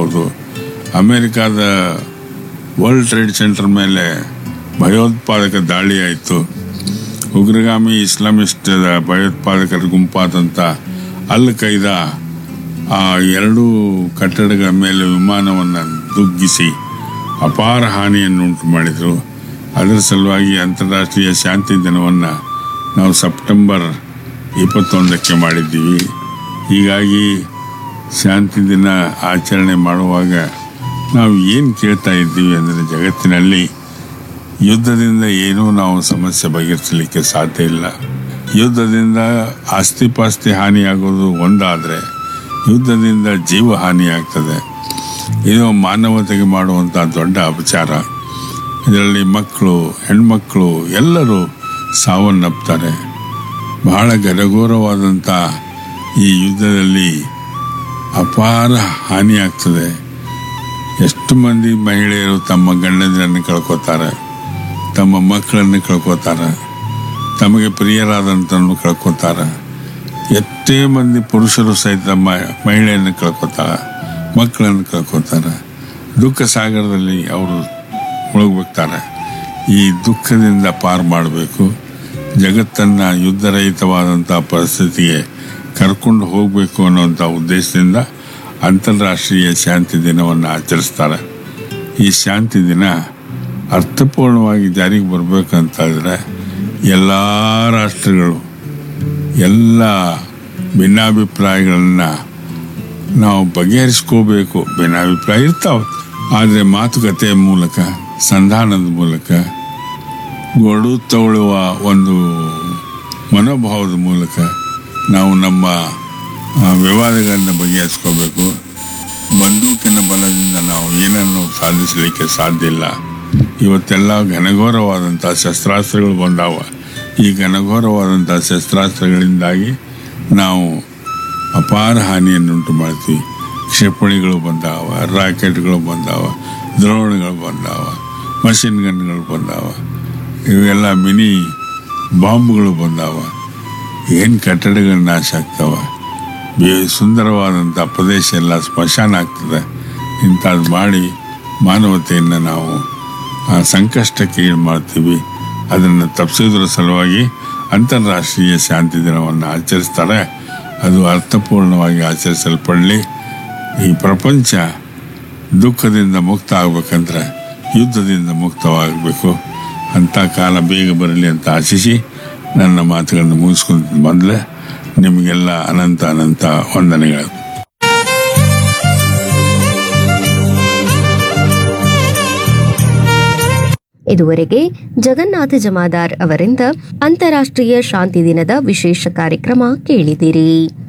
ಆಗಿರ್ಬೋದು ಅಮೇರಿಕಾದ world trade centre ಮೇಲೆ ಭಯೋತ್ಪಾದಕ ದಾಳಿ ಆಯಿತು ಉಗ್ರಗಾಮಿ ಇಸ್ಲಾಮಿಸ್ಟ್ ಭಯೋತ್ಪಾದಕರ ಗುಂಪಾದಂಥ ಅಲ್ ಖೈದಾ ಆ ಎರಡೂ ಕಟ್ಟಡಗಳ ಮೇಲೆ ವಿಮಾನವನ್ನು ದುಗ್ಗಿಸಿ ಅಪಾರ ಹಾನಿಯನ್ನು ಉಂಟು ಮಾಡಿದರು ಅದರ ಸಲುವಾಗಿ ಅಂತಾರಾಷ್ಟ್ರೀಯ ಶಾಂತಿ ದಿನವನ್ನು ನಾವು ಸೆಪ್ಟೆಂಬರ್ ಇಪ್ಪತ್ತೊಂದಕ್ಕೆ ಮಾಡಿದ್ದೀವಿ ಹೀಗಾಗಿ ಶಾಂತಿ ದಿನ ಆಚರಣೆ ಮಾಡುವಾಗ ನಾವು ಏನು ಕೇಳ್ತಾ ಇದ್ದೀವಿ ಅಂದರೆ ಜಗತ್ತಿನಲ್ಲಿ ಯುದ್ಧದಿಂದ ಏನೂ ನಾವು ಸಮಸ್ಯೆ ಬಗೆಹರಿಸಲಿಕ್ಕೆ ಸಾಧ್ಯ ಇಲ್ಲ ಯುದ್ಧದಿಂದ ಆಸ್ತಿ ಪಾಸ್ತಿ ಹಾನಿಯಾಗೋದು ಒಂದಾದರೆ ಯುದ್ಧದಿಂದ ಜೀವ ಹಾನಿಯಾಗ್ತದೆ ಇದು ಮಾನವತೆಗೆ ಮಾಡುವಂಥ ದೊಡ್ಡ ಅಪಚಾರ ಇದರಲ್ಲಿ ಮಕ್ಕಳು ಹೆಣ್ಮಕ್ಕಳು ಎಲ್ಲರೂ ಸಾವನ್ನಪ್ತಾರೆ ಬಹಳ ಗರಘೋರವಾದಂಥ ಈ ಯುದ್ಧದಲ್ಲಿ ಅಪಾರ ಹಾನಿಯಾಗ್ತದೆ ಎಷ್ಟು ಮಂದಿ ಮಹಿಳೆಯರು ತಮ್ಮ ಗಂಡಂದಿರನ್ನು ಕಳ್ಕೊತಾರೆ ತಮ್ಮ ಮಕ್ಕಳನ್ನು ಕಳ್ಕೊತಾರೆ ತಮಗೆ ಪ್ರಿಯರಾದಂಥನ್ನು ಕಳ್ಕೊತಾರೆ ಎಷ್ಟೇ ಮಂದಿ ಪುರುಷರು ಸಹಿತ ಮ ಮಹಿಳೆಯನ್ನು ಕಳ್ಕೊತಾರೆ ಮಕ್ಕಳನ್ನು ಕಳ್ಕೊತಾರೆ ದುಃಖ ಸಾಗರದಲ್ಲಿ ಅವರು ಮುಳುಗ್ಬಿಡ್ತಾರೆ ಈ ದುಃಖದಿಂದ ಪಾರು ಮಾಡಬೇಕು ಜಗತ್ತನ್ನು ಯುದ್ಧರಹಿತವಾದಂಥ ಪರಿಸ್ಥಿತಿಗೆ ಕರ್ಕೊಂಡು ಹೋಗಬೇಕು ಅನ್ನುವಂಥ ಉದ್ದೇಶದಿಂದ ಅಂತಾರಾಷ್ಟ್ರೀಯ ಶಾಂತಿ ದಿನವನ್ನು ಆಚರಿಸ್ತಾರೆ ಈ ಶಾಂತಿ ದಿನ ಅರ್ಥಪೂರ್ಣವಾಗಿ ಜಾರಿಗೆ ಬರಬೇಕಂತಾದರೆ ಎಲ್ಲ ರಾಷ್ಟ್ರಗಳು ಎಲ್ಲ ಭಿನ್ನಾಭಿಪ್ರಾಯಗಳನ್ನು ನಾವು ಬಗೆಹರಿಸ್ಕೋಬೇಕು ಭಿನ್ನಾಭಿಪ್ರಾಯ ಇರ್ತಾವೆ ಆದರೆ ಮಾತುಕತೆಯ ಮೂಲಕ ಸಂಧಾನದ ಮೂಲಕ ಗೊಡು ತಗೊಳ್ಳುವ ಒಂದು ಮನೋಭಾವದ ಮೂಲಕ ನಾವು ನಮ್ಮ ಆ, ವಿವಾದಗಳನ್ನು ಬಗೆಹರಿಸ್ಕೋಬೇಕು ಬಂದೂಕಿನ ಬಲದಿಂದ ನಾವು ಏನನ್ನು ಸಾಧಿಸಲಿಕ್ಕೆ ಸಾಧ್ಯ ಇಲ್ಲ ಇವತ್ತೆಲ್ಲ ಘನಘೋರವಾದಂಥ ಶಸ್ತ್ರಾಸ್ತ್ರಗಳು ಬಂದಾವ ಈ ಘನಘೋರವಾದಂಥ ಶಸ್ತ್ರಾಸ್ತ್ರಗಳಿಂದಾಗಿ ನಾವು ಅಪಾರ ಹಾನಿಯನ್ನುಂಟು ಮಾಡ್ತೀವಿ ಕ್ಷಿಪಣಿಗಳು ಬಂದಾವ ರಾಕೆಟ್ಗಳು ಬಂದಾವ ದ್ರೋಣಗಳು ಬಂದಾವ ಮಷಿನ್ ಗನ್ಗಳು ಬಂದಾವ ಇವೆಲ್ಲ ಮಿನಿ ಬಾಂಬ್ಗಳು ಬಂದಾವ ಏನು ಕಟ್ಟಡಗಳು ನಾಶ ಆಗ್ತಾವ ಬೇ- ಸುಂದರವಾದಂಥ ಪ್ರದೇಶ ಎಲ್ಲ ಸ್ಮಶಾನ ಆಗ್ತದೆ ಇಂಥದ್ದು ಮಾಡಿ ಮಾನವತೆಯನ್ನು ನಾವು ಆ ಸಂಕಷ್ಟಕ್ಕೆ ಈಡು ಮಾಡ್ತೀವಿ ಅದನ್ನು ತಪ್ಪಿಸೋದ್ರ ಸಲುವಾಗಿ ಅಂತಾರಾಷ್ಟ್ರೀಯ ಶಾಂತಿ ದಿನವನ್ನು ಆಚರಿಸ್ತಾರೆ ಅದು ಅರ್ಥಪೂರ್ಣವಾಗಿ ಆಚರಿಸಲ್ಪಡಲಿ ಈ ಪ್ರಪಂಚ ದುಃಖದಿಂದ ಮುಕ್ತ ಆಗ್ಬೇಕಂದ್ರೆ ಯುದ್ಧದಿಂದ ಮುಕ್ತವಾಗಬೇಕು ಅಂಥ ಕಾಲ ಬೇಗ ಬರಲಿ ಅಂತ ಆಶಿಸಿ ನನ್ನ ಮಾತುಗಳನ್ನು ಮುಗಿಸ್ಕೊಂಡು ಮೊದಲೇ ನಿಮಗೆಲ್ಲ ಅನಂತ ಅನಂತ ವಂದನೆಗಳು ಇದುವರೆಗೆ ಜಗನ್ನಾಥ ಜಮಾದಾರ್ ಅವರಿಂದ ಅಂತಾರಾಷ್ಟ್ರೀಯ ಶಾಂತಿ ದಿನದ ವಿಶೇಷ ಕಾರ್ಯಕ್ರಮ ಕೇಳಿದಿರಿ